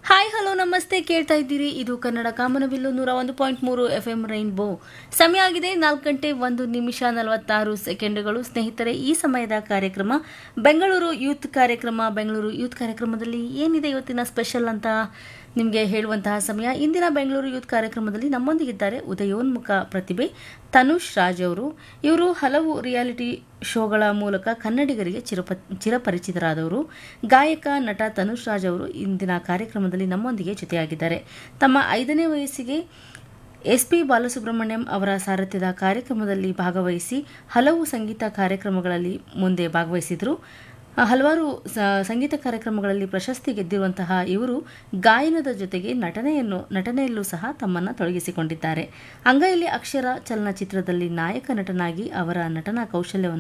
hi hello ನಮಸ್ತೆ ಕೇಳ್ತಾ ಇದ್ದೀರಿ ಇದು ಕನ್ನಡ ಕಾಮನಬಿಲ್ಲು ನೂರ ಒಂದು ಪಾಯಿಂಟ್ ಮೂರು ಎಫ್ ಎಂ ರೈನ್ಬೋ ಸಮಯ ಆಗಿದೆ ನಾಲ್ಕು ಗಂಟೆ ಒಂದು ನಿಮಿಷ ನಲವತ್ತಾರು ಸೆಕೆಂಡ್ಗಳು ಸ್ನೇಹಿತರೆ ಈ ಸಮಯದ ಕಾರ್ಯಕ್ರಮ ಬೆಂಗಳೂರು ಯೂತ್ ಕಾರ್ಯಕ್ರಮ ಬೆಂಗಳೂರು ಯೂತ್ ಕಾರ್ಯಕ್ರಮದಲ್ಲಿ ಏನಿದೆ ಇವತ್ತಿನ ಸ್ಪೆಷಲ್ ಅಂತ ನಿಮಗೆ ಹೇಳುವಂತಹ ಸಮಯ ಇಂದಿನ ಬೆಂಗಳೂರು ಯೂತ್ ಕಾರ್ಯಕ್ರಮದಲ್ಲಿ ನಮ್ಮೊಂದಿಗಿದ್ದಾರೆ ಉದಯೋನ್ಮುಖ ಪ್ರತಿಭೆ ತನುಷ್ ರಾಜ್ ಅವರು ಇವರು ಹಲವು ರಿಯಾಲಿಟಿ ಶೋಗಳ ಮೂಲಕ ಕನ್ನಡಿಗರಿಗೆ ಚಿರಪ ಚಿರಪರಿಚಿತರಾದವರು ಗಾಯಕ ನಟ ತನುಷ್ ರಾಜ್ ಅವರು ಇಂದಿನ ಕಾರ್ಯಕ್ರಮದಲ್ಲಿ ನಮ್ಮೊಂದಿಗೆ ಜೊತೆಯಾಗಿದ್ದಾರೆ ತಮ್ಮ ಐದನೇ ವಯಸ್ಸಿಗೆ ಎಸ್ ಪಿ ಬಾಲಸುಬ್ರಹ್ಮಣ್ಯಂ ಅವರ ಸಾರಥ್ಯದ ಕಾರ್ಯಕ್ರಮದಲ್ಲಿ ಭಾಗವಹಿಸಿ ಹಲವು ಸಂಗೀತ ಕಾರ್ಯಕ್ರಮಗಳಲ್ಲಿ ಮುಂದೆ ಭಾಗವಹಿಸಿದರು ಹಲವಾರು ಸ- ಸಂಗೀತ ಕಾರ್ಯಕ್ರಮಗಳಲ್ಲಿ ಪ್ರಶಸ್ತಿ ಗೆದ್ದಿರುವಂತಹ ಇವರು ಗಾಯನದ ಜೊತೆಗೆ ನಟನೆಯನ್ನು ನಟನೆಯಲ್ಲೂ ಸಹ ತಮ್ಮನ್ನು ತೊಡಗಿಸಿಕೊಂಡಿದ್ದಾರೆ ಅಂಗೈಲಿ ಅಕ್ಷರ ಚಲನಚಿತ್ರದಲ್ಲಿ ನಾಯಕ ನಟನಾಗಿ ಅವರ ನಟನಾ ಕೌಶಲ್ಯವನ್ನು